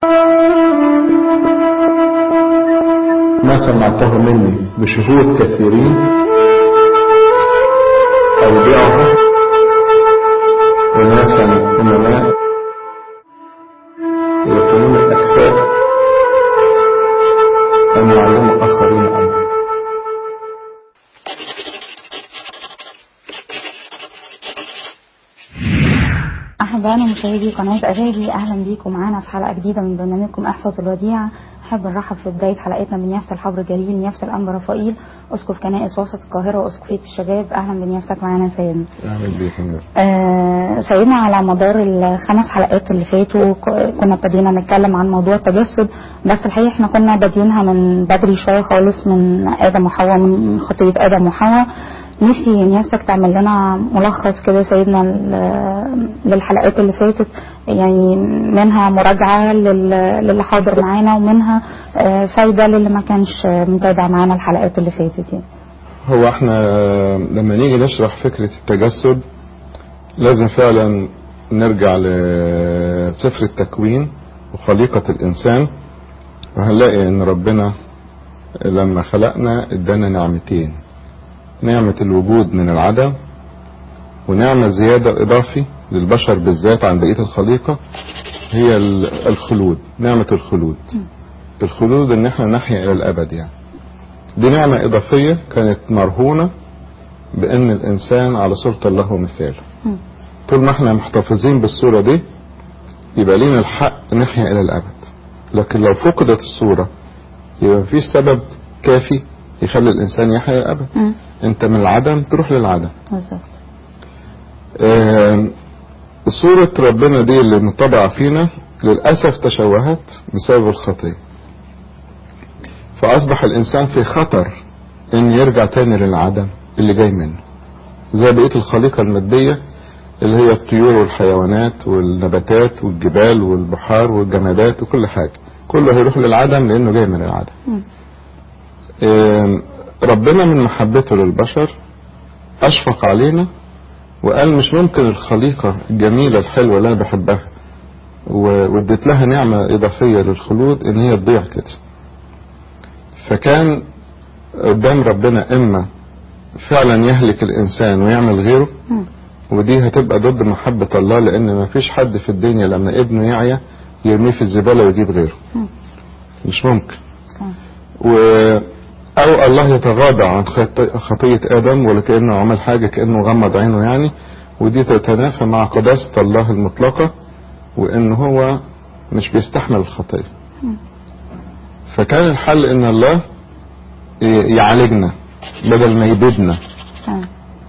ما سمعته مني بشهود كثيرين أودعه وناسا أمناء يكونون الأكفاء أن يعلموا آخرين أيضا أحبائنا مشاهدي قناة أجابي أهلا بيكم معانا في حلقة جديدة من برنامجكم احفظ الوديعة أحب نرحب في بداية حلقتنا بنيافة الحبر الجليل نيافة الأنبا رفائيل أسقف كنائس وسط القاهرة وأسقفية الشباب أهلا بنيافتك معانا سيدنا أهلا بكم آه سيدنا على مدار الخمس حلقات اللي فاتوا ك- كنا ابتدينا نتكلم عن موضوع التجسد بس الحقيقة احنا كنا بادئينها من بدري شوية خالص من آدم وحواء من خطية آدم وحواء نفسي نفسك تعمل لنا ملخص كده سيدنا ل- للحلقات اللي فاتت يعني منها مراجعة لل- للي حاضر معانا ومنها آه، فايدة للي ما كانش متابع معانا الحلقات اللي فاتت يعني هو احنا لما نيجي نشرح فكرة التجسد لازم فعلا نرجع لسفر التكوين وخليقة الإنسان وهنلاقي إن ربنا لما خلقنا ادانا نعمتين نعمة الوجود من العدم ونعمة زيادة إضافي للبشر بالذات عن بقية الخليقة هي ال- الخلود نعمة الخلود الخلود إن احنا نحيا إلى الأبد يعني دي نعمة إضافية كانت مرهونة بأن الإنسان على صورة الله ومثاله مم. طول ما احنا محتفظين بالصورة دي يبقى لينا الحق نحيا إلى الأبد لكن لو فقدت الصورة يبقى مفيش سبب كافي يخلي الإنسان يحيا إلى الأبد مم. أنت من العدم تروح للعدم بالظبط آم، صورة ربنا دي اللي مطبعة فينا للأسف تشوهت بسبب الخطية فأصبح الإنسان في خطر إن يرجع تاني للعدم اللي جاي منه زي بقية الخليقة المادية اللي هي الطيور والحيوانات والنباتات والجبال والبحار والجمادات وكل حاجة كله هيروح للعدم لأنه جاي من العدم مم. آم، ربنا من محبته للبشر أشفق علينا وقال مش ممكن الخليقة الجميلة الحلوة اللي أنا بحبها و- واديت لها نعمة إضافية للخلود إن هي تضيع كده فكان قدام ربنا إما فعلا يهلك الإنسان ويعمل غيره مم. ودي هتبقى ضد محبة الله لأن ما فيش حد في الدنيا لما ابنه يعيا يرميه في الزبالة ويجيب غيره مم. مش ممكن تمام. و أو الله يتغاضى عن خط- خطية آدم ولا كأنه عمل حاجة كأنه غمض عينه يعني ودي تتنافى مع قداسة الله المطلقة وإن هو مش بيستحمل الخطية مم. فكان الحل إن الله ي- يعالجنا بدل ما يبيدنا تمام.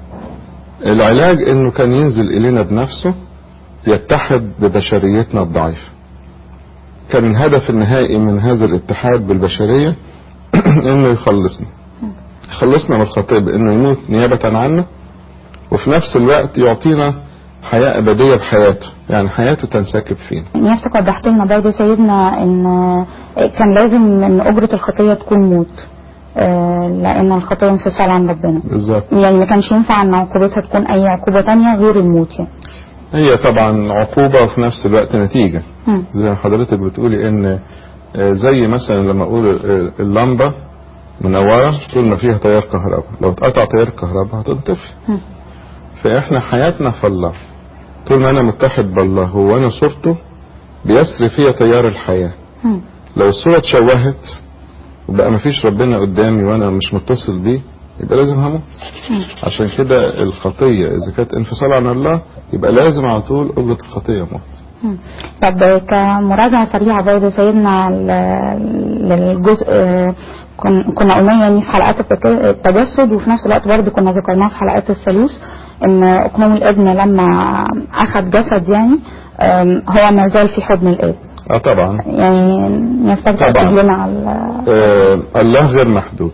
العلاج إنه كان ينزل إلينا بنفسه يتحد ببشريتنا الضعيفة كان الهدف النهائي من هذا الاتحاد بالبشرية انه يخلصنا يخلصنا من الخطيئة بانه يموت نيابة عنا وفي نفس الوقت يعطينا حياة ابدية بحياته يعني حياته تنسكب فينا نيافتك وضحت لنا برضه سيدنا ان كان لازم ان اجرة الخطية تكون موت آه، لان الخطية انفصال عن ربنا بالظبط يعني ما كانش ينفع ان عقوبتها تكون اي عقوبة تانية غير الموت يعني هي طبعا عقوبة وفي نفس الوقت نتيجة مم. زي ما حضرتك بتقولي ان آه، زي مثلا لما اقول آه، اللمبة منورة طول ما فيها تيار كهرباء لو اتقطع تيار كهرباء هتنطفي مم. فاحنا حياتنا في الله طول ما انا متحد بالله وانا صورته بيسري فيا تيار الحياة مم. لو الصورة اتشوهت وبقى مفيش ربنا قدامي وانا مش متصل بيه يبقى لازم هموت مم. عشان كده الخطية اذا كانت انفصال عن الله يبقى لازم على طول اجرة الخطية موت مم. طب كمراجعة سريعة برضه سيدنا ل- للجزء آه، كن- كنا قلنا يعني في حلقات التك- التجسد وفي نفس الوقت برضه كنا ذكرناه في حلقات الثالوث ان اقنوم الابن لما اخذ جسد يعني آم، هو ما زال في حضن الاب اه طبعا يعني نفتكر طبعا. تأكد لنا على آه الله غير محدود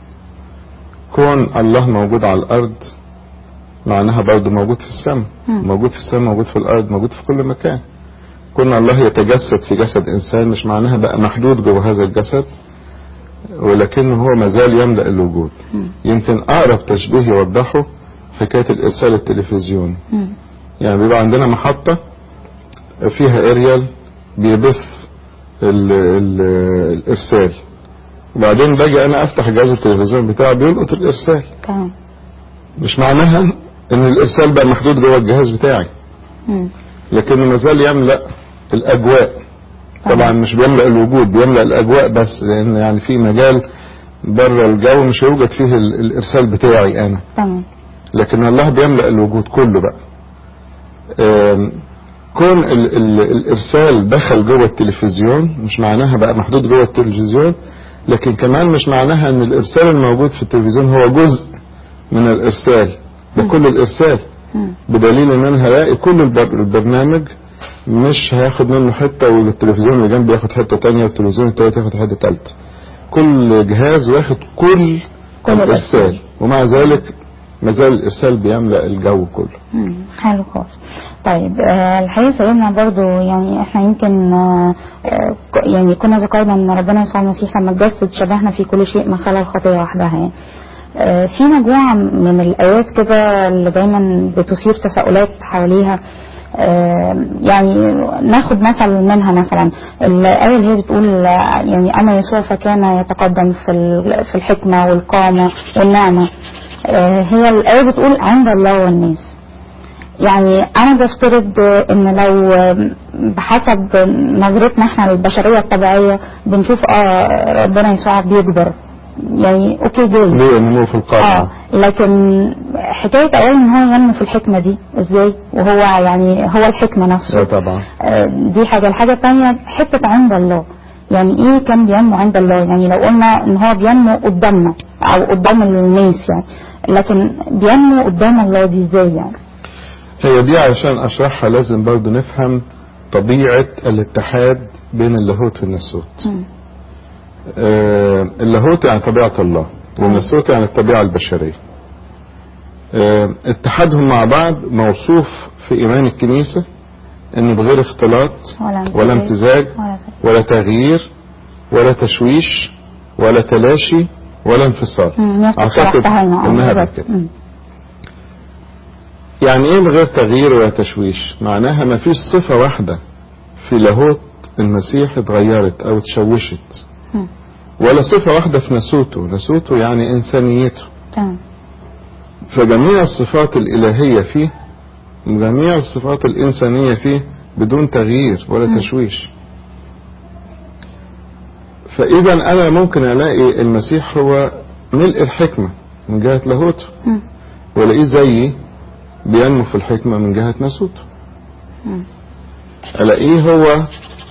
كون الله موجود على الارض معناها برضه موجود في السماء مم. موجود في السماء موجود في الارض موجود في كل مكان كون الله يتجسد في جسد انسان مش معناها بقى محدود جوه هذا الجسد ولكنه هو مازال يملأ الوجود مم. يمكن اقرب تشبيه يوضحه حكاية الارسال التلفزيوني مم. يعني بيبقى عندنا محطة فيها اريال بيبث ال ال الارسال وبعدين باجي انا افتح جهاز التلفزيون بتاعي بيلقط الارسال تمام مش معناها ان الارسال بقى محدود جوه الجهاز بتاعي مم. لكنه ما زال يملا الاجواء طبعا مش بيملا الوجود بيملا الاجواء بس لان يعني في مجال بره الجو مش هيوجد فيه ال- الارسال بتاعي انا تمام لكن الله بيملا الوجود كله بقى آم، كون ال ال الارسال دخل جوه التلفزيون مش معناها بقى محدود جوه التلفزيون لكن كمان مش معناها ان الارسال الموجود في التلفزيون هو جزء من الارسال ده كل الارسال مم. بدليل ان انا هلاقي كل البر البرنامج مش هياخد منه حته والتلفزيون اللي جنبي ياخد حته تانية والتلفزيون التالت ياخد حته تالته كل جهاز واخد كل كل الارسال الإرسال. ومع ذلك ما زال الارسال بيملا الجو كله مم. حلو خالص طيب آه الحقيقة سيدنا برضو يعني احنا يمكن آه آه، ك- يعني كنا ذكرنا ان ربنا يسوع المسيح لما اتجسد شبهنا في كل شيء ما خلا الخطية وحدها يعني آه في مجموعة من الآيات كده اللي دايما بتثير تساؤلات حواليها آه، يعني ناخد مثل منها مثلا الآية اللي هي بتقول آه، يعني أما يسوع فكان يتقدم في ال- في الحكمة والقامة والنعمة آه، هي الآية بتقول عند الله والناس يعني انا بفترض ان لو بحسب نظرتنا احنا البشريه الطبيعيه بنشوف اه ربنا يسوع بيكبر يعني اوكي جاي ليه نمو في القاعة اه لكن حكايه اولا ان هو ينمو في الحكمه دي ازاي وهو يعني هو الحكمه لا نفسه طبعا آه، دي حاجه الحاجه الثانيه حته عند الله يعني ايه كان بينمو عند الله يعني لو قلنا ان هو بينمو قدامنا او قدام الناس يعني لكن بينمو قدام الله دي ازاي يعني هي دي علشان اشرحها لازم برضو نفهم طبيعة الاتحاد بين اللاهوت والناسوت مم. آه، اللاهوت يعني طبيعة الله والناسوت يعني الطبيعة البشرية آه، اتحادهم مع بعض موصوف في إيمان الكنيسة إنه بغير اختلاط ولا امتزاج ولا امتزاج ولا ولا تغيير ولا تشويش ولا تلاشي ولا انفصال مم، نفس أعتقد شرحتها لنا، آه، إنها بالظبط. كده مم. يعني ايه من غير تغيير ولا تشويش معناها ما فيش صفة واحدة في لاهوت المسيح اتغيرت او اتشوشت مم. ولا صفة واحدة في ناسوته ناسوته يعني انسانيته تمام فجميع الصفات الالهية فيه جميع الصفات الانسانية فيه بدون تغيير ولا مم. تشويش فاذا انا ممكن الاقي المسيح هو ملء الحكمة من جهة لاهوته مم. والاقيه زيي بينمو في الحكمة من جهة ناسوته مم. الاقيه هو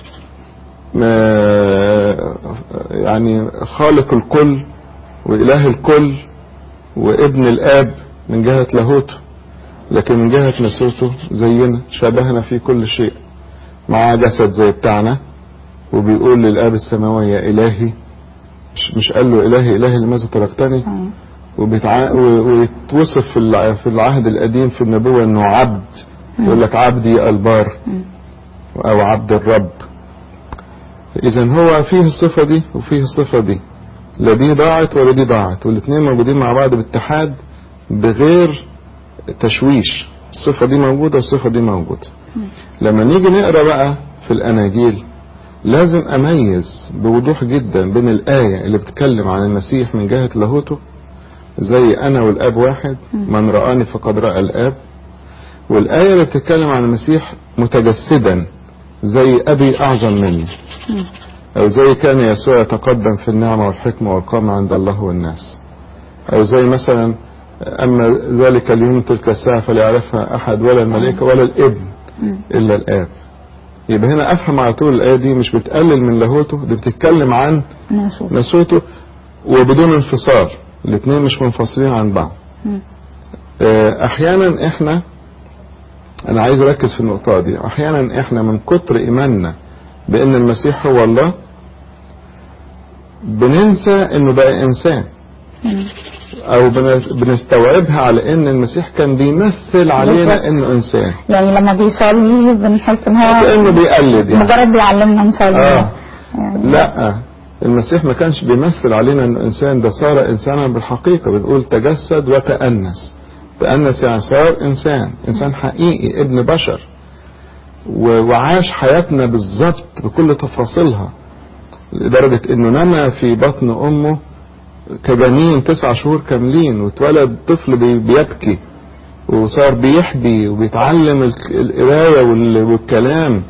ما- يعني خالق الكل واله الكل وابن الاب من جهة لاهوته لكن من جهة ناسوته زينا شبهنا في كل شيء معاه جسد زي بتاعنا وبيقول للاب السماوي يا الهي مش, مش قال له الهي الهي لماذا تركتني تمام وبيتع... و- ويتوصف في الع- في العهد القديم في النبوة انه عبد يقول لك عبدي البار مم. او عبد الرب اذا هو فيه الصفة دي وفيه الصفة دي لا دي ضاعت ولا دي ضاعت والاثنين موجودين مع بعض باتحاد بغير تشويش الصفة دي موجودة والصفة دي موجودة مم. لما نيجي نقرا بقى في الاناجيل لازم اميز بوضوح جدا بين الايه اللي بتتكلم عن المسيح من جهه لاهوته زي انا والاب واحد مم. من رآني فقد رأى الاب والايه اللي بتتكلم عن المسيح متجسدا زي ابي اعظم مني مم. او زي كان يسوع يتقدم في النعمه والحكمه والقامه عند الله والناس او زي مثلا اما ذلك اليوم تلك الساعه فلا يعرفها احد ولا الملائكه ولا الابن مم. الا الاب يبقى هنا افهم على طول الايه دي مش بتقلل من لاهوته دي بتتكلم عن ناسوت ناسوته وبدون انفصال الاثنين مش منفصلين عن بعض مم. آه، احيانا احنا انا عايز اركز في النقطه دي احيانا احنا من كتر ايماننا بان المسيح هو الله بننسى انه بقى انسان مم. او بن- بنستوعبها على ان المسيح كان بيمثل علينا بالظبط. انه انسان يعني لما بيصلي بنحس ان هو كانه بيقلد يعني مجرد بيعلمنا نصلي آه. بس. يعني لا المسيح ما كانش بيمثل علينا انه انسان ده صار انسانا بالحقيقه بنقول تجسد وتأنس تأنس يعني صار انسان انسان حقيقي ابن بشر و- وعاش حياتنا بالظبط بكل تفاصيلها لدرجة انه نما في بطن امه كجنين تسع شهور كاملين واتولد طفل بي- بيبكي وصار بيحبي وبيتعلم الك- القراية وال- والكلام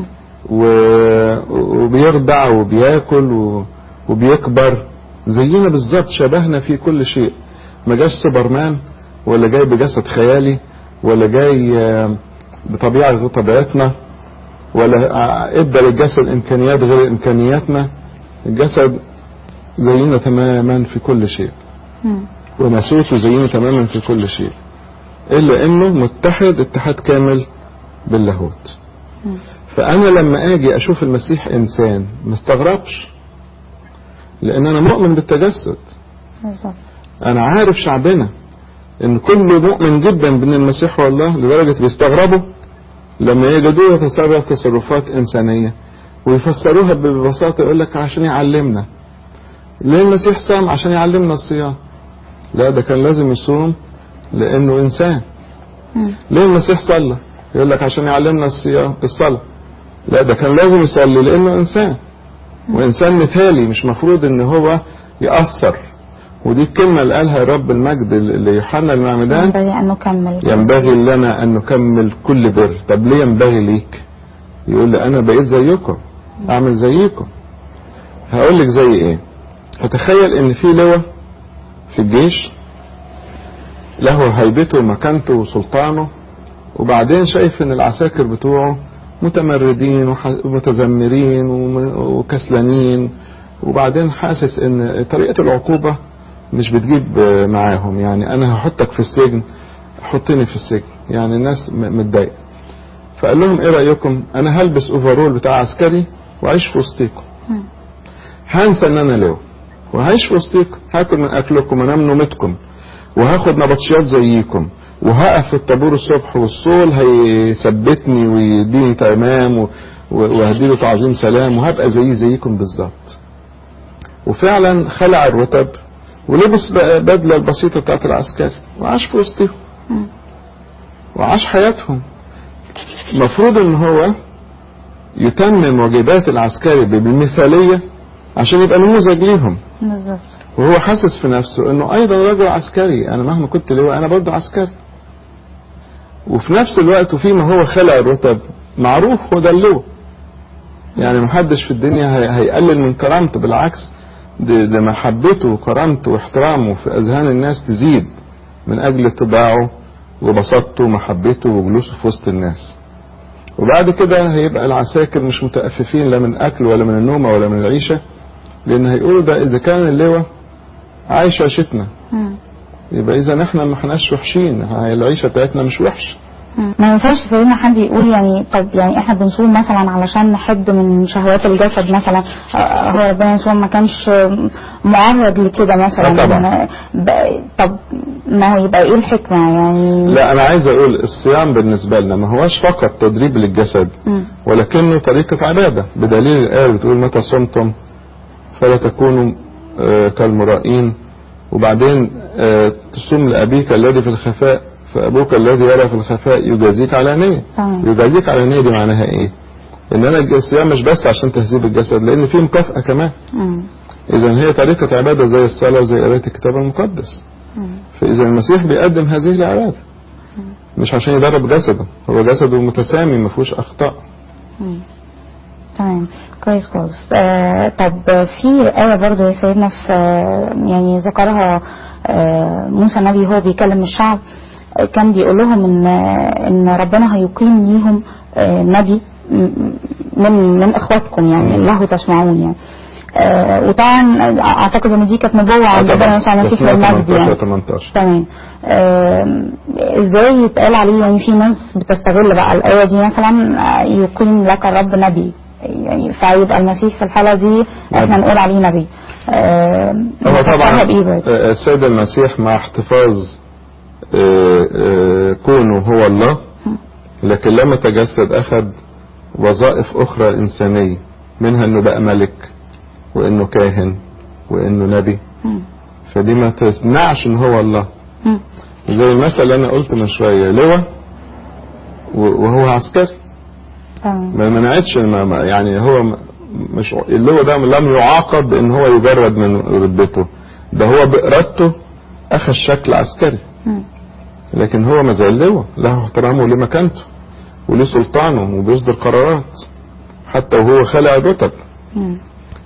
و- وبيرضع وبياكل و- وبيكبر زينا بالظبط شبهنا في كل شيء ما جاش سوبرمان ولا جاي بجسد خيالي ولا جاي آه، بطبيعة غير طبيعتنا ولا آه، ادى للجسد امكانيات غير امكانياتنا الجسد زينا تماما في كل شيء مم. وناسوته زينا تماما في كل شيء الا انه متحد اتحاد كامل باللاهوت مم. فانا لما اجي اشوف المسيح انسان ما استغربش لان انا مؤمن بالتجسد بالظبط انا عارف شعبنا ان كل مؤمن جدا بان المسيح هو الله لدرجة بيستغربوا لما يجدوه يتصرف تصرفات انسانية ويفسروها ببساطة يقول لك عشان يعلمنا ليه المسيح صام عشان يعلمنا الصيام لا ده كان لازم يصوم لانه انسان مم. ليه المسيح صلى يقول لك عشان يعلمنا الصيام الصلاة لا ده كان لازم يصلي لانه انسان وانسان مثالي مش مفروض ان هو يأثر ودي الكلمة اللي قالها رب المجد ليوحنا المعمدان ينبغي أن نكمل ينبغي لنا ان نكمل كل بر طب ليه ينبغي ليك يقول لي انا بقيت زيكم اعمل زيكم هقول لك زي ايه فتخيل ان في لواء في الجيش له هيبته ومكانته وسلطانه وبعدين شايف ان العساكر بتوعه متمردين وح- ومتذمرين وم- وكسلانين وبعدين حاسس ان طريقة العقوبة مش بتجيب آه، معاهم يعني انا هحطك في السجن حطني في السجن يعني الناس م- متضايقة فقال لهم ايه رأيكم انا هلبس اوفرول بتاع عسكري واعيش في وسطيكم مم. هنسى ان انا لواء وهعيش في وسطيكم هاكل من اكلكم وانام نومتكم وهاخد نبطشيات زيكم وهقف في الطابور الصبح والصول هيثبتني ويديني تمام و- و- وهديله تعظيم سلام وهبقى زي زيكم بالظبط وفعلا خلع الرتب ولبس بقى بدلة البسيطة بتاعت العسكري وعاش في وسطهم مم. وعاش حياتهم المفروض ان هو يتمم واجبات العسكري بالمثالية عشان يبقى نموذج ليهم بالظبط وهو حاسس في نفسه انه ايضا رجل عسكري انا مهما كنت لواء انا برضه عسكري وفي نفس الوقت وفيما هو خلع الرتب معروف هو ده اللواء يعني محدش في الدنيا هي- هيقلل من كرامته بالعكس ده, ده محبته وكرامته واحترامه في اذهان الناس تزيد من اجل اتباعه وبساطته ومحبته وجلوسه في وسط الناس وبعد كده هيبقى العساكر مش متأففين لا من اكل ولا من النومة ولا من العيشة لان هيقولوا ده اذا كان اللواء عايش عيشتنا مم. يبقى اذا احنا ما احناش وحشين هاي العيشه بتاعتنا مش وحش مم. ما ينفعش سيدنا حد يقول يعني طب يعني احنا بنصوم مثلا علشان نحد من شهوات الجسد مثلا آه، هو ربنا يسوع ما كانش معرض لكده مثلا آه طبعا. آه، ب- طب ما هو يبقى ايه الحكمة يعني لا انا عايز اقول الصيام بالنسبه لنا ما هوش فقط تدريب للجسد مم. ولكنه طريقه عباده بدليل الايه بتقول متى صمتم فلا تكونوا آه، كالمرائين وبعدين آه، تصوم لابيك الذي في الخفاء فابوك الذي يرى في الخفاء يجازيك علانيه تمام يجازيك علانيه دي معناها ايه ان انا الصيام مش بس عشان تهذيب الجسد لان في مكافاه كمان مم. اذا هي طريقه عباده زي الصلاه وزي قرايه الكتاب المقدس مم. فإذا المسيح بيقدم هذه العبادة مش عشان يدرب جسده هو جسده متسامي ما فيهوش أخطاء مم. تمام كويس خالص آه طب في آية برضو يا سيدنا في آه يعني ذكرها آه موسى النبي هو بيكلم الشعب آه كان بيقول لهم ان آه ان ربنا هيقيم ليهم آه نبي م- من من اخواتكم يعني الله تسمعون يعني آه وطبعا اعتقد ان دي كانت نبوه عن ربنا يسوع المسيح للمجد يعني 18 تمام آم، ازاي يتقال عليه يعني في ناس بتستغل بقى الآية دي مثلا آه، يقيم لك الرب نبي يعني فيبقى المسيح في الحالة دي احنا نبي. نقول عليه نبي آم، هو نفسرها طبعا بإيه برضه؟ آه، السيد المسيح مع احتفاظ آه، آه، كونه هو الله لكن لما تجسد أخذ وظائف أخرى إنسانية منها إنه بقى ملك وإنه كاهن وإنه نبي مم. فدي ما تمنعش إن هو الله مم. زي المثل اللي أنا قلت من شوية لواء و- وهو عسكري تمام ما منعتش ما ما- يعني هو م- مش اللي هو ده لم يعاقب بان هو يجرد من رتبته ده هو بإرادته اخذ شكل عسكري مم. لكن هو ما زال لواء له احترامه لمكانته وليه سلطانه وبيصدر قرارات حتى وهو خلع الرتب مم.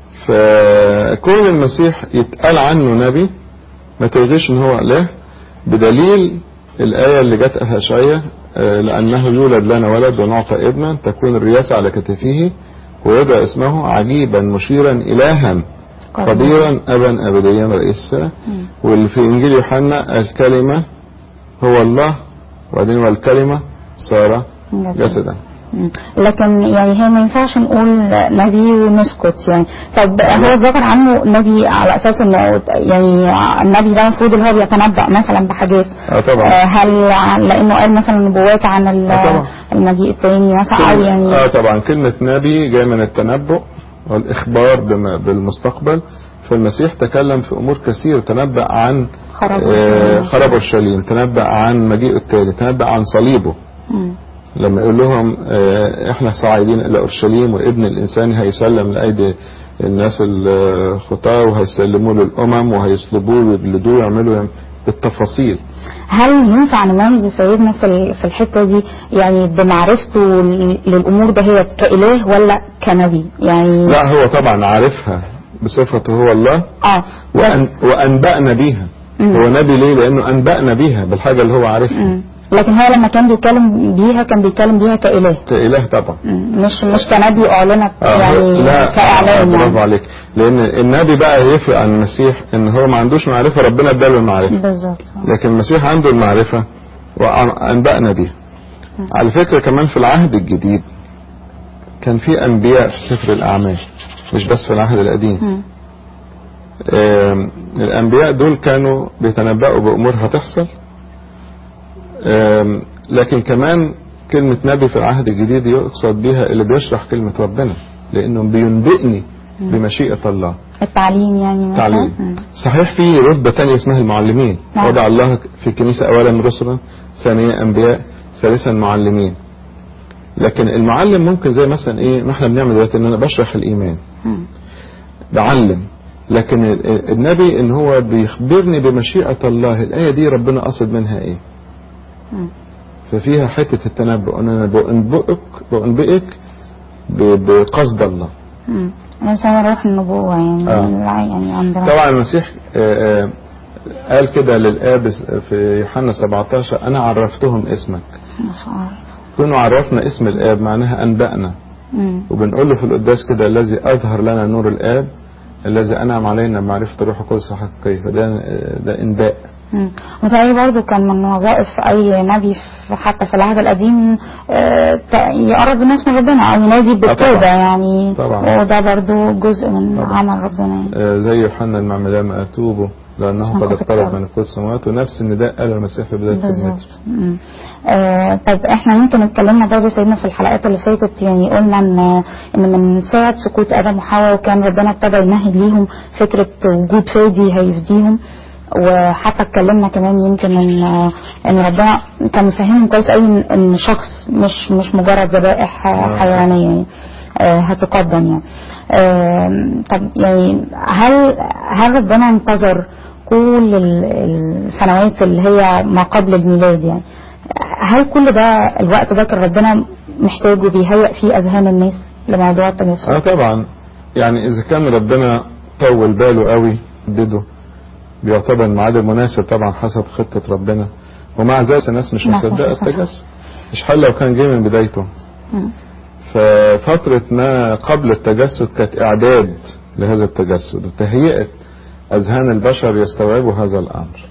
فكون المسيح يتقال عنه نبي ما تلغيش ان هو اله بدليل الآية اللي جت في أشعية آه، لأنه يولد لنا ولد ونعطى ابنا تكون الرياسة على كتفه ويدعى اسمه عجيبا مشيرا إلها قديرا أبا أبديا رئيس السنة مم. واللي في إنجيل يوحنا الكلمة هو الله وبعدين والكلمة صار جسد. جسدا مم. لكن يعني هي ما ينفعش نقول نبي ونسكت يعني طب هو ذكر عنه نبي على اساس انه يعني النبي ده المفروض اللي هو بيتنبأ مثلا بحاجات اه طبعا آه، هل لانه قال مثلا نبوات عن ال- آه طبعا. المجيء التاني مثلا او كلمة- يعني اه طبعا كلمة نبي جاية من التنبؤ والإخبار بما- بالمستقبل فالمسيح تكلم في أمور كثير تنبأ عن خراب آه، أورشليم. خراب أورشليم تنبأ عن مجيئه التالي تنبأ عن صليبه مم. لما يقول لهم آه، احنا صاعدين الى اورشليم وابن الانسان هيسلم لايدي الناس الخطاه وهيسلموه للامم وهيصلبوه ويجلدوه ويعملوا يعملوا بالتفاصيل هل ينفع نميز سيدنا في ال- في الحته دي يعني بمعرفته ل- للامور ده هي كاله ولا كنبي يعني لا هو طبعا عارفها بصفته هو الله اه بس وأن وانبأنا بيها مم. هو نبي ليه لانه انبأنا بيها بالحاجه اللي هو عارفها مم. لكن هو لما كان بيتكلم بيها كان بيتكلم بيها كاله كاله طبعا مم. مش مش كنبي اعلنت آه، يعني لا كاعلان برافو يعني عليك لان النبي بقى يفرق عن المسيح ان هو ما عندوش معرفه ربنا اداله المعرفه بالظبط لكن المسيح عنده المعرفة وأنبأنا بها على فكرة كمان في العهد الجديد كان في أنبياء في سفر الأعمال مش بس في العهد القديم مم. آم، الأنبياء دول كانوا بيتنبأوا بأمور هتحصل آم، لكن كمان كلمة نبي في العهد الجديد يقصد بها اللي بيشرح كلمة ربنا لأنه بينبئني بمشيئة الله التعليم يعني مثلا تعليم مم. صحيح في رتبة تانية اسمها المعلمين نعم. وضع الله في الكنيسة أولا رسلا ثانيا أنبياء ثالثا معلمين لكن المعلم ممكن زي مثلا ايه ما احنا بنعمل دلوقتي ان انا بشرح الايمان مم. بعلم لكن ال- ال- النبي ان هو بيخبرني بمشيئة الله الآية دي ربنا قصد منها ايه مم. ففيها حتة التنبؤ ان انا بأنبئك بأنبئك ب- بقصد الله مم. الإنسان روح النبوة يعني آه. يعني عندنا طبعا المسيح آه، آه، قال كده للآب في يوحنا 17 أنا عرفتهم اسمك مش عارف كونوا عرفنا اسم الآب معناها أنبأنا مم. وبنقول له في القداس كده الذي أظهر لنا نور الآب الذي أنعم علينا بمعرفة الروح القدس حقيقية فده آه، ده إنباء مم. متهيألي برضو كان من وظائف أي نبي في حتى في العهد القديم آه، ت- يقرب الناس من ربنا أو ينادي بالتوبة طبعا. يعني طبعا. وده برضو جزء من طبعا. عمل ربنا يعني. آه، زي يوحنا المعمدان ما أتوبوا لأنه قد اقترب من القدس السماوات ونفس النداء قاله المسيح في بداية بالظبط خدمته مم. آه طب احنا يمكن اتكلمنا برضه سيدنا في الحلقات اللي فاتت يعني قلنا ان ان من ساعه سقوط ادم وحواء وكان ربنا ابتدى يمهد ليهم فكره وجود فادي هيفديهم وحتى اتكلمنا كمان يمكن ان ان ربنا كان مفهمهم كويس قوي ان إن شخص مش مش مجرد ذبائح آه. حيوانيه يعني آه، هتقدم يعني آم، طب يعني هل هل ربنا انتظر كل ال- السنوات اللي هي ما قبل الميلاد يعني هل كل ده الوقت ده كان ربنا محتاجه بيهيئ فيه اذهان الناس لموضوع التجسد اه طبعا يعني اذا كان ربنا طول باله قوي حدده بيعتبر الميعاد المناسب طبعا حسب خطة ربنا ومع ذلك الناس مش نعم، مصدقة صح. التجسد مش حل لو كان جه من بدايته مم. ففترة ما قبل التجسد كانت إعداد لهذا التجسد وتهيئة أذهان البشر يستوعبوا هذا الأمر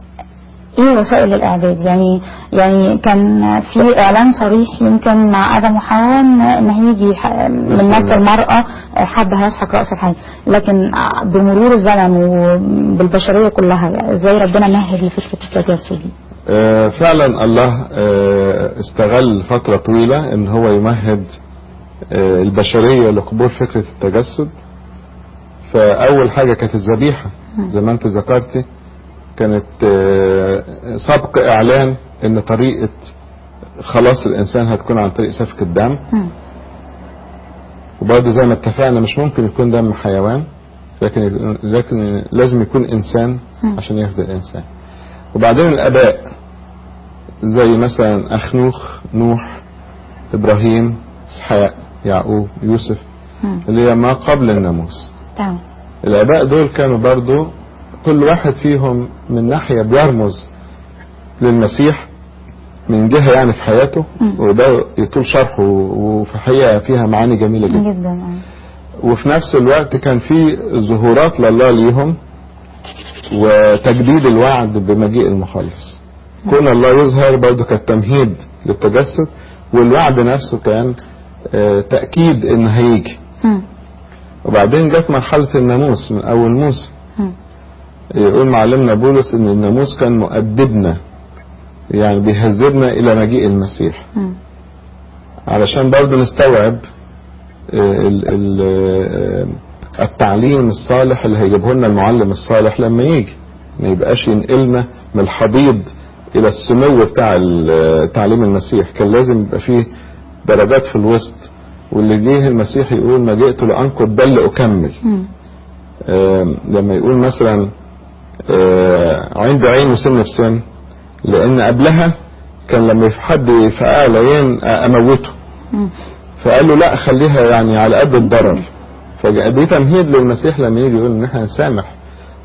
ايه وسائل الاعداد يعني يعني كان في اعلان صريح يمكن مع ادم وحواء ان إن هيجي ح- من نفس المراه حد هيسحق راس الحي لكن بمرور الزمن وبالبشريه كلها ازاي ربنا مهد لفكره التجسد دي آه، فعلا الله آه، استغل فترة طويلة ان هو يمهد آه، البشرية لقبول فكرة التجسد فأول حاجة كانت الذبيحة زي ما انت ذكرتي كانت آه، سبق إعلان ان طريقة خلاص الإنسان هتكون عن طريق سفك الدم مم. وبرضه زي ما اتفقنا مش ممكن يكون دم حيوان لكن لكن لازم يكون انسان مم. عشان ياخد الانسان وبعدين الاباء زي مثلا اخنوخ نوح ابراهيم اسحاق يعقوب يوسف مم. اللي هي ما قبل الناموس تمام الاباء دول كانوا برضو كل واحد فيهم من ناحية بيرمز للمسيح من جهة يعني في حياته مم. وده يطول شرحه وفي حقيقة فيها معاني جميلة جدا جدا آه. وفي نفس الوقت كان في ظهورات لله ليهم وتجديد الوعد بمجيء المخلص كون الله يظهر برضه كالتمهيد للتجسد والوعد نفسه كان آه، تأكيد ان هيجي مم. وبعدين جت مرحلة الناموس من أول موسى مم. يقول معلمنا بولس ان الناموس كان مؤدبنا يعني بيهذبنا الى مجيء المسيح مم. علشان برضه نستوعب آه، ال- ال- آه، التعليم الصالح اللي هيجيبه لنا المعلم الصالح لما يجي ما يبقاش ينقلنا من الحضيض الى السمو بتاع ال- تعليم المسيح كان لازم يبقى فيه درجات في الوسط واللي جه المسيح يقول ما جئت لانقض بل لاكمل مم. آه، لما يقول مثلا آه، عند عين وسن في سن لان قبلها كان لما في حد يفقع العين آه، اموته مم. فقال له لا خليها يعني على قد الضرر فدي تمهيد للمسيح لما يجي يقول ان احنا نسامح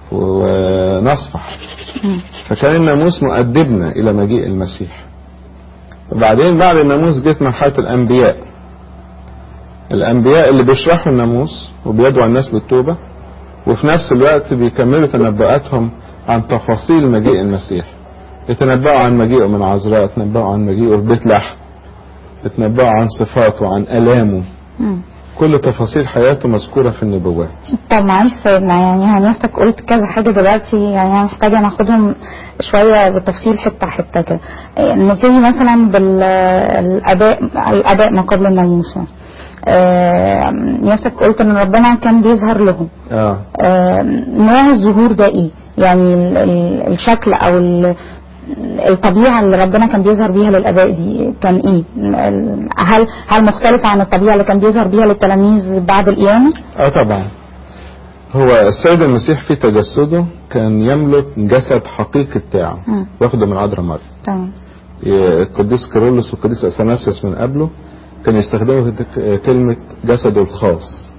ونصفح مم. فكان الناموس مؤدبنا الى مجيء المسيح وبعدين بعد الناموس جت مرحله الانبياء الانبياء اللي بيشرحوا الناموس وبيدعوا الناس للتوبه وفي نفس الوقت بيكملوا تنبؤاتهم عن تفاصيل مجيء المسيح يتنبأوا عن مجيئه من عذراء يتنبأوا عن مجيئه في بيت لحم يتنبأوا عن صفاته عن آلامه مم. كل تفاصيل حياته مذكورة في النبوات طب معلش سيدنا يعني هنفتك قلت كذا حاجة دلوقتي يعني أنا محتاجة ناخدهم شوية بالتفصيل حتة حتة كده إيه، نبتدي مثلا بالأداء الأداء ما قبل الناموس آه، نفتك قلت إن ربنا كان بيظهر لهم اه آه، نوع الظهور ده إيه؟ يعني ال- ال- الشكل أو ال- الطبيعة اللي ربنا كان بيظهر بيها للآباء دي كان إيه؟ ال- هل هل مختلفة عن الطبيعة اللي كان بيظهر بيها للتلاميذ بعد القيامة؟ اه طبعا هو السيد المسيح في تجسده كان يملك جسد حقيقي بتاعه مم. واخده من عذراء مريم تمام القديس كيرلس والقديس اثناسيوس من قبله كان يستخدموا كت- كلمة جسده الخاص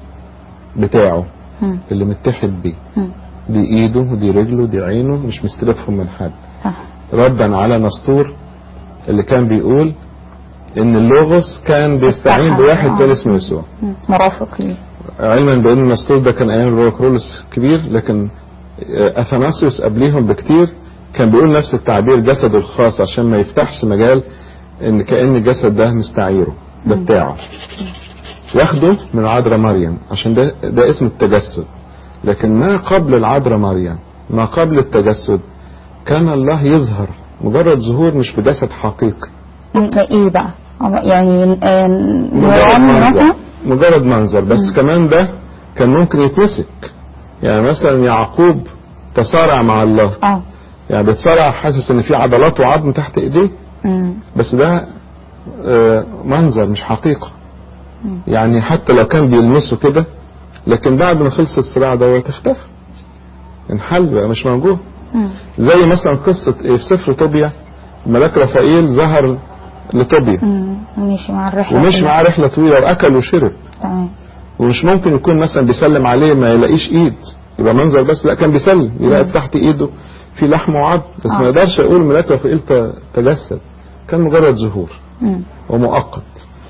بتاعه مم. اللي متحد بيه مم. دي ايده ودي رجله دي عينه مش مستلفهم من حد صح ردا على نسطور اللي كان بيقول ان اللوغوس كان بيستعين استحى. بواحد آه. تاني اسمه يسوع مم. مرافق ليه علما بان النسطور ده كان ايام الروكرولس كبير لكن آه، اثناسيوس قبليهم بكتير كان بيقول نفس التعبير جسده الخاص عشان ما يفتحش مجال ان كان الجسد ده مستعيره ده مم. بتاعه واخده من عذراء مريم عشان ده ده اسم التجسد لكن ما قبل العذراء مريم ما قبل التجسد كان الله يظهر مجرد ظهور مش بجسد حقيقي مم. ايه بقى يعني آه، مجرد نوران منظر مثلا مجرد منظر بس مم. كمان ده كان ممكن يتمسك يعني مثلا يعقوب تصارع مع الله اه يعني بيتصارع حاسس ان في عضلات وعظم تحت ايديه مم. بس ده آه، منظر مش حقيقة مم. يعني حتى لو كان بيلمسه كده لكن بعد ما خلص الصراع دوت اختفى انحل بقى مش موجود مم. زي مثلا قصة ايه في سفر طوبيا ملاك رفائيل ظهر لطوبيا مم. ماشي مع الرحلة ومشي كلها. معاه رحلة طويلة واكل وشرب تمام ومش ممكن يكون مثلا بيسلم عليه ما يلاقيش ايد يبقى منظر بس لا كان بيسلم يلاقي مم. تحت ايده في لحم وعظم بس آه. ما يقدرش يقول ملاك رفائيل ت- تجسد كان مجرد ظهور مم. ومؤقت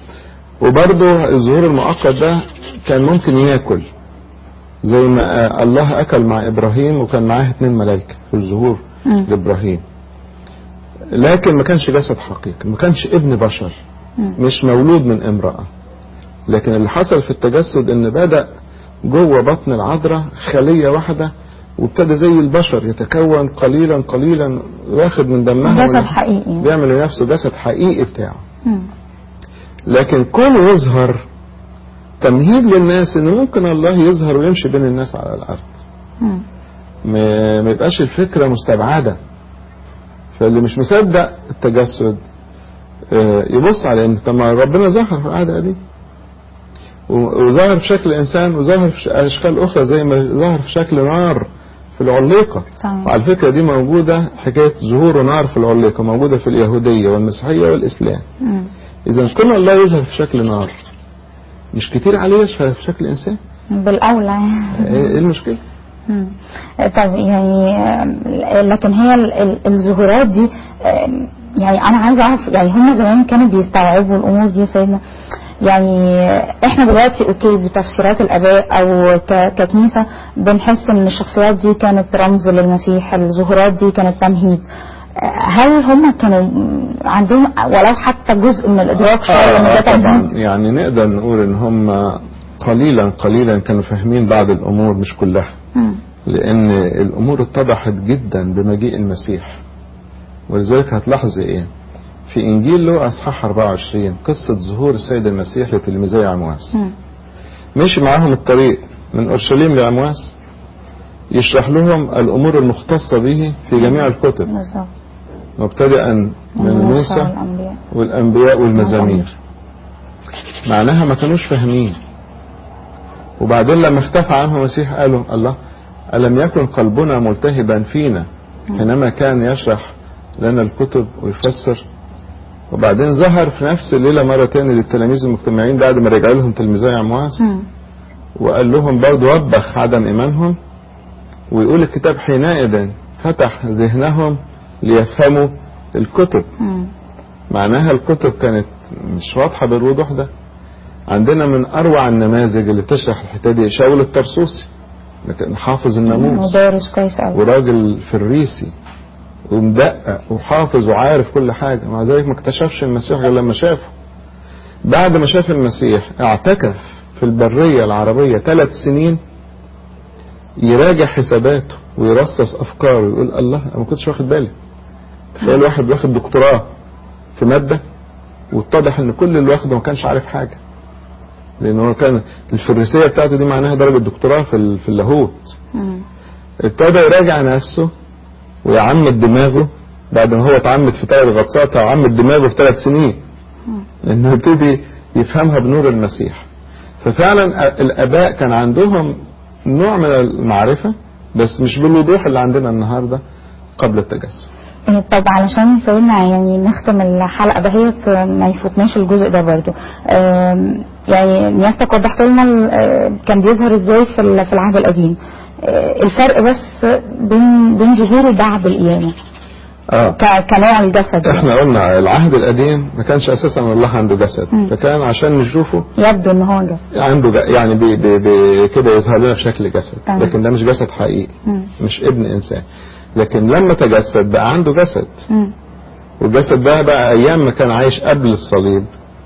وبرضه الظهور المؤقت ده كان ممكن ياكل زي ما آه، الله اكل مع ابراهيم وكان معاه اتنين ملائكه في الظهور مم. لابراهيم لكن ما كانش جسد حقيقي ما كانش ابن بشر مم. مش مولود من امرأة لكن اللي حصل في التجسد ان بدأ جوه بطن العذراء خلية واحدة وابتدى زي البشر يتكون قليلا قليلا واخد من دمها جسد ونفسه. حقيقي بيعمل لنفسه جسد حقيقي بتاعه مم. لكن كونه يظهر تمهيد للناس ان ممكن الله يظهر ويمشي بين الناس على الارض مم. ما ما يبقاش الفكرة مستبعدة فاللي مش مصدق التجسد آه، يبص على ان طب ما ربنا ظهر في القعدة دي و- وظاهر في شكل انسان وظاهر في ش- اشكال اخرى زي ما ظهر في شكل نار في العليقه تمام. وعلى فكره دي موجوده حكايه ظهور نار في العليقه موجوده في اليهوديه والمسيحيه والاسلام مم. اذا كون الله يظهر في شكل نار مش كتير عليه يظهر في شكل انسان بالاولى يعني ايه إيه المشكله مم. طب يعني آه، لكن هي ال- ال- الظهورات دي آه، يعني انا عايزه اعرف يعني هم زمان كانوا بيستوعبوا الامور دي يا سيدنا يعني احنا دلوقتي اوكي بتفسيرات الاباء او ك- ككنيسه بنحس ان الشخصيات دي كانت رمز للمسيح الظهورات دي كانت تمهيد آه، هل هم كانوا عندهم ولو حتى جزء من الادراك شويه ان ده آه طبعا تمهيد يعني نقدر نقول ان هم قليلا قليلا كانوا فاهمين بعض الامور مش كلها مم. لان الامور اتضحت جدا بمجيء المسيح ولذلك هتلاحظي ايه في انجيل له اصحاح 24 قصه ظهور السيد المسيح لتلميذي عمواس مم. مشي معاهم الطريق من اورشليم لعمواس يشرح لهم الامور المختصه به في جميع الكتب بالظبط مبتدئا من موسى والأنبياء. والانبياء والمزامير معناها ما كانوش فاهمين وبعدين لما اختفى عنهم المسيح قالوا الله ألم يكن قلبنا ملتهبا فينا حينما كان يشرح لنا الكتب ويفسر وبعدين ظهر في نفس الليلة مرة تاني للتلاميذ المجتمعين بعد ما رجع لهم تلميذي عمواس مم. وقال لهم برضو وبخ عدم إيمانهم ويقول الكتاب حينئذ فتح ذهنهم ليفهموا الكتب مم. معناها الكتب كانت مش واضحة بالوضوح ده عندنا من أروع النماذج اللي تشرح الحتة دي شاول الطرسوسي ده كان حافظ الناموس ودارس كويس قوي وراجل فريسي ومدقق وحافظ وعارف كل حاجة مع ذلك ما اكتشفش المسيح غير لما شافه بعد ما شاف المسيح اعتكف في البرية العربية ثلاث سنين يراجع حساباته ويرصص أفكاره ويقول الله أنا ما كنتش واخد بالي تخيل واحد واخد دكتوراه في مادة واتضح ان كل اللي واخده ما كانش عارف حاجة لان هو كان الفريسية بتاعته دي معناها درجة دكتوراه في ال- في اللاهوت مم. ابتدى يراجع نفسه ويعمد دماغه بعد ما هو اتعمد في ثلاث غطسات وعمد دماغه في ثلاث سنين لانه ابتدي يفهمها بنور المسيح ففعلا الاباء كان عندهم نوع من المعرفة بس مش بالوضوح اللي عندنا النهاردة قبل التجسد إيه، طب علشان سيدنا يعني نختم الحلقة دهيت آه، ما يفوتناش الجزء ده برضو آم، يعني نيافتك وضحت لنا ال- آه، كان بيظهر ازاي في ال- في العهد القديم آه، الفرق بس بين بين ظهوره بعد القيامة اه ك- كنوع الجسد يعني. احنا قلنا العهد القديم ما كانش اساسا الله عنده جسد مم. فكان عشان نشوفه يبدو ان هو جسد عنده ج- يعني بي بي بي كده يظهر لنا بشكل جسد تمام. لكن ده مش جسد حقيقي مم. مش ابن انسان لكن لما تجسد بقى عنده جسد مم. والجسد ده بقى ايام ما كان عايش قبل الصليب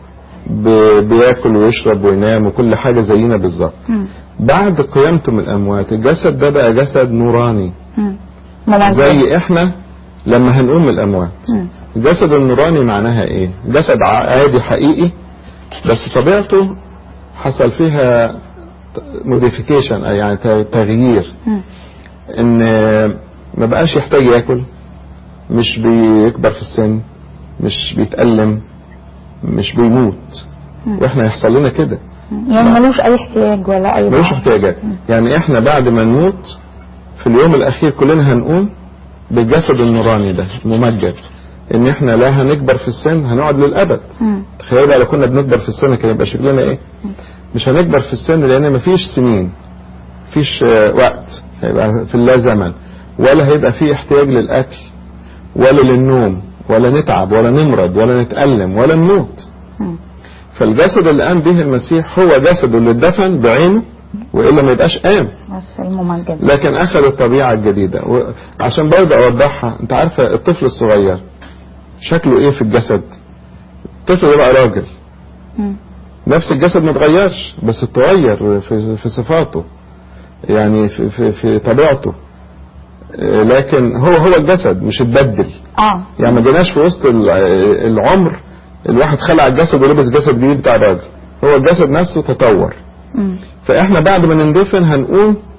ب- بياكل ويشرب وينام وكل حاجه زينا بالظبط مم. بعد قيامته من الاموات الجسد ده بقى جسد نوراني مم. مميز. زي احنا لما هنقوم من الاموات مم. الجسد النوراني معناها ايه جسد ع- عادي حقيقي بس طبيعته حصل فيها موديفيكيشن يعني ت- تغيير مم. ان ما بقاش يحتاج ياكل مش بيكبر في السن مش بيتألم مش بيموت واحنا يحصل لنا كده يعني ملوش اي احتياج ولا اي ملوش دعوة. احتياجات يعني احنا بعد ما نموت في اليوم الاخير كلنا هنقوم بالجسد النوراني ده الممجد ان احنا لا هنكبر في السن هنقعد للابد مم. تخيل بقى لو كنا بنكبر في السن كان يبقى شكلنا ايه مش هنكبر في السن لان مفيش سنين مفيش آه، وقت هيبقى في اللا زمن ولا هيبقى فيه احتياج للاكل ولا للنوم ولا نتعب ولا نمرض ولا نتألم ولا نموت مم. فالجسد اللي قام به المسيح هو جسده اللي اتدفن بعينه والا ما يبقاش قام بس الممجد لكن اخذ الطبيعه الجديده وعشان برضه اوضحها انت عارفه الطفل الصغير شكله ايه في الجسد الطفل ده بقى راجل مم. نفس الجسد ما اتغيرش بس اتغير في, في صفاته يعني في, في, في طبيعته آه، لكن هو هو الجسد مش اتبدل اه يعني ما جيناش في وسط ال- العمر الواحد خلع الجسد ولبس جسد جديد بتاع الراجل هو الجسد نفسه تطور مم. فاحنا بعد ما نندفن هنقوم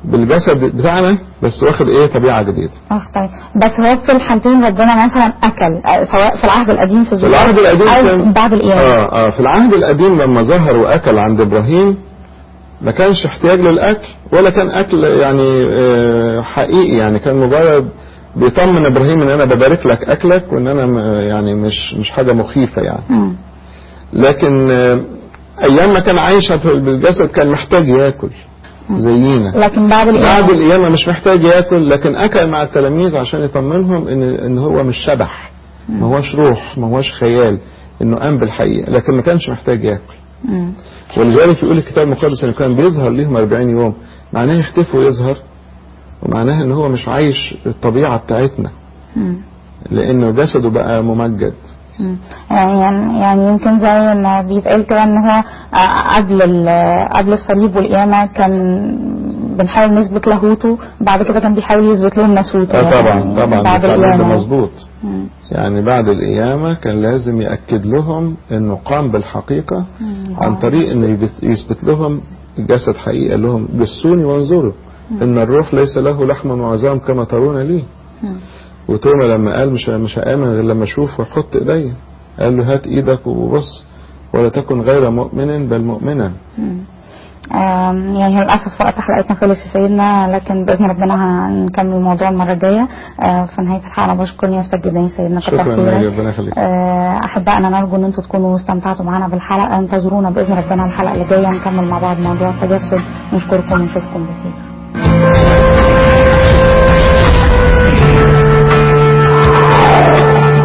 بالجسد بتاعنا بس واخد ايه طبيعه جديده اه طيب بس هو في الحالتين ربنا مثلا اكل آه، سواء في العهد القديم في في الزوجة العهد القديم او كان بعد القيامه اه اه في العهد القديم لما ظهر واكل عند ابراهيم ما كانش احتياج للاكل ولا كان اكل يعني آه حقيقي يعني كان مجرد بيطمن ابراهيم ان انا ببارك لك اكلك وان انا م- يعني مش مش حاجه مخيفه يعني مم. لكن آه ايام ما كان عايش بالجسد كان محتاج ياكل زينا لكن بعد بعد القيامه القيامة مش محتاج ياكل لكن أكل مع التلاميذ عشان يطمنهم إن إن هو مش شبح ما هوش روح ما هوش خيال إنه قام بالحقيقة لكن ما كانش محتاج ياكل مم. ولذلك يقول الكتاب المقدس إنه كان بيظهر ليهم 40 يوم معناه يختفي ويظهر ومعناه إن هو مش عايش الطبيعة بتاعتنا مم. لأنه جسده بقى ممجد مم. يعني يعني يمكن زي ما بيتقال كده ان هو آه، قبل ال- قبل الصليب والقيامه كان بنحاول نثبت لاهوته بعد كده كان بيحاول يثبت لهم ناسوته آه طبعا يعني طبعا بعد التعليم ده القيامه مظبوط مم. يعني بعد القيامة كان لازم يأكد لهم انه قام بالحقيقة مم. عن طريق انه يبت- يثبت لهم الجسد حقيقة قال لهم جسوني وانظروا ان الروح ليس له لحم وعظام كما ترون لي مم. وتوما لما قال مش مش هآمن غير لما اشوف واحط ايديا قال له هات ايدك وبص ولا تكن غير مؤمن بل مؤمنا مم. آم، يعني للأسف وقت حلقتنا خلص يا سيدنا لكن بإذن ربنا هنكمل الموضوع المرة الجاية آه، في نهاية الحلقة أنا بشكر نيافتك جدا يا سيدنا كتر شكرا خيرك. يا ربنا يخليك آه، أحبائنا نرجو إن أنتم تكونوا استمتعتوا معنا بالحلقة انتظرونا بإذن ربنا الحلقة اللي جاية نكمل مع بعض موضوع التجسد نشكركم ونشوفكم بخير